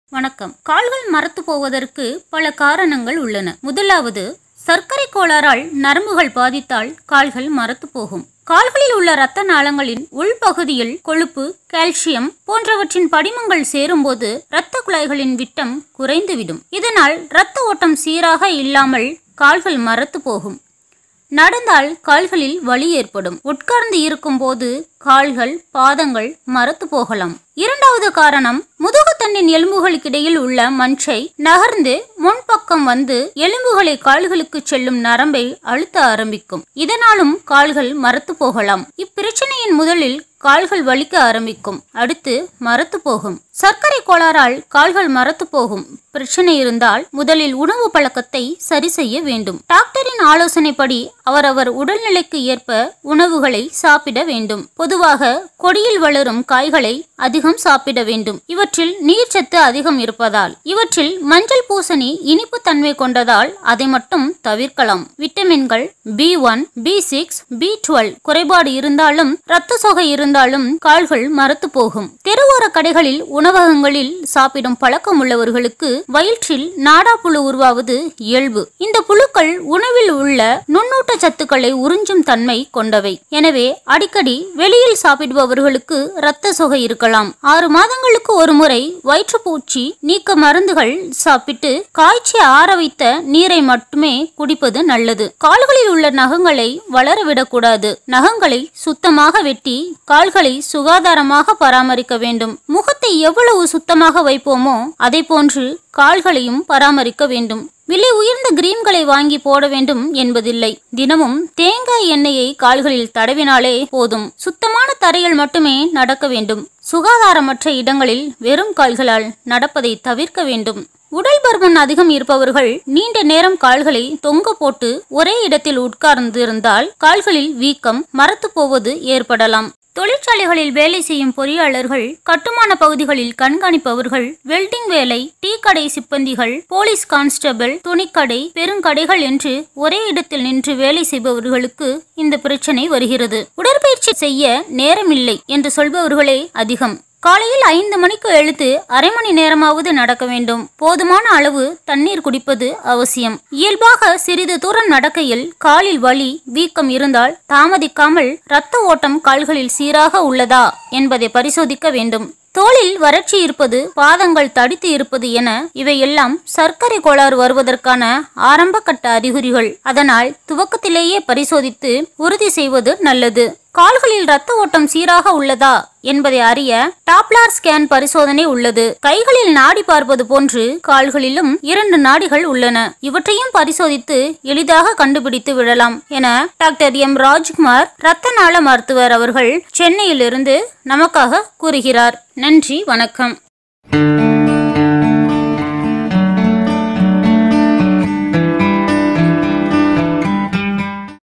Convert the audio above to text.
வணக்கம் கால்கள் மரத்து போவதற்கு பல காரணங்கள் உள்ளன முதலாவது சர்க்கரை கோளாறால் நரம்புகள் பாதித்தால் கால்கள் மரத்து போகும் கால்களில் உள்ள இரத்த நாளங்களின் உள்பகுதியில் கொழுப்பு கால்சியம் போன்றவற்றின் படிமங்கள் சேரும்போது இரத்த குழாய்களின் விட்டம் குறைந்துவிடும் இதனால் இரத்த ஓட்டம் சீராக இல்லாமல் கால்கள் மரத்து போகும் நடந்தால் கால்களில் வலி ஏற்படும் உட்கார்ந்து இருக்கும்போது கால்கள் பாதங்கள் மரத்து போகலாம் இரண்டாவது காரணம் முதுகுத்தண்டின் எலும்புகளுக்கிடையில் உள்ள மஞ்சை நகர்ந்து முன்பக்கம் வந்து எலும்புகளை கால்களுக்கு செல்லும் நரம்பை அழுத்த ஆரம்பிக்கும் இதனாலும் கால்கள் மரத்து போகலாம் இப்பிரச்சனையின் முதலில் கால்கள் வலிக்க ஆரம்பிக்கும் அடுத்து மரத்து போகும் சர்க்கரை கோளாறால் கால்கள் மரத்து போகும் பிரச்சனை இருந்தால் முதலில் உணவு பழக்கத்தை சரி செய்ய வேண்டும் டாக்டரின் ஆலோசனைப்படி அவரவர் உடல்நிலைக்கு ஏற்ப உணவுகளை சாப்பிட வேண்டும் பொதுவாக கொடியில் வளரும் காய்களை அதிகம் சாப்பிட வேண்டும் இவற்றில் நீர்ச்சத்து அதிகம் இருப்பதால் இவற்றில் மஞ்சள் பூசணி இனிப்பு தன்மை கொண்டதால் அதை மட்டும் தவிர்க்கலாம் விட்டமின்கள் B one B six B twelve குறைபாடு இருந்தாலும் இரத்த சோகை இருந்தாலும் கால்கள் மரத்து போகும் தெருவோர கடைகளில் உணவகங்களில் சாப்பிடும் பழக்கம் உள்ளவர்களுக்கு வயிற்றில் நாடா புழு உருவாவது இயல்பு இந்த புழுக்கள் உணவில் உள்ள நுண்ணூட்ட சத்துக்களை உறிஞ்சும் தன்மை கொண்டவை எனவே அடிக்கடி வெளியில் சாப்பிடுபவர்களுக்கு இரத்த சோகை இருக்கலாம் ஆறு மாதங்களுக்கு ஒரு முறை வயிற்றுப்பூச்சி நீக்க மருந்துகள் சாப்பிட்டு காய்ச்சி ஆற வைத்த நீரை மட்டுமே குடிப்பது நல்லது கால்களில் உள்ள நகங்களை வளர விடக்கூடாது நகங்களை சுத்தமாக வெட்டி கால்களை சுகாதாரமாக பராமரிக்க வேண்டும் முகத்தை எவ்வளவு சுத்தமாக வைப்போமோ அதை போன்று கால்களையும் பராமரிக்க வேண்டும் விலை உயர்ந்த கிரீம்களை வாங்கி போட வேண்டும் என்பதில்லை தினமும் தேங்காய் எண்ணெயை கால்களில் தடவினாலே போதும் சுத்தமான தரையில் மட்டுமே நடக்க வேண்டும் சுகாதாரமற்ற இடங்களில் வெறும் கால்களால் நடப்பதை தவிர்க்க வேண்டும் உடல் பருமன் அதிகம் இருப்பவர்கள் நீண்ட நேரம் கால்களை தொங்க போட்டு ஒரே இடத்தில் உட்கார்ந்து இருந்தால் கால்களில் வீக்கம் மரத்து போவது ஏற்படலாம் தொழிற்சாலைகளில் வேலை செய்யும் பொறியாளர்கள் கட்டுமான பகுதிகளில் கண்காணிப்பவர்கள் வெல்டிங் வேலை டீ கடை சிப்பந்திகள் போலீஸ் கான்ஸ்டபிள் துணிக்கடை பெருங்கடைகள் என்று ஒரே இடத்தில் நின்று வேலை செய்பவர்களுக்கு இந்த பிரச்சனை வருகிறது உடற்பயிற்சி செய்ய நேரமில்லை என்று சொல்பவர்களே அதிகம் காலையில் ஐந்து மணிக்கு எழுத்து அரை மணி நேரமாவது நடக்க வேண்டும் போதுமான அளவு தண்ணீர் குடிப்பது அவசியம் இயல்பாக சிறிது தூரம் நடக்கையில் காலில் வலி வீக்கம் இருந்தால் தாமதிக்காமல் இரத்த ஓட்டம் கால்களில் சீராக உள்ளதா என்பதை பரிசோதிக்க வேண்டும் தோளில் வறட்சி இருப்பது பாதங்கள் தடித்து இருப்பது என இவையெல்லாம் சர்க்கரை கோளாறு வருவதற்கான ஆரம்ப கட்ட அறிகுறிகள் அதனால் துவக்கத்திலேயே பரிசோதித்து உறுதி செய்வது நல்லது கால்களில் இரத்த ஓட்டம் சீராக உள்ளதா என்பதை அறிய டாப்லார் ஸ்கேன் பரிசோதனை உள்ளது கைகளில் நாடி பார்ப்பது போன்று கால்களிலும் இரண்டு நாடிகள் உள்ளன இவற்றையும் பரிசோதித்து எளிதாக கண்டுபிடித்து விடலாம் என டாக்டர் எம் ராஜ்குமார் இரத்த நாள மருத்துவர் அவர்கள் சென்னையிலிருந்து நமக்காக கூறுகிறார் நன்றி வணக்கம்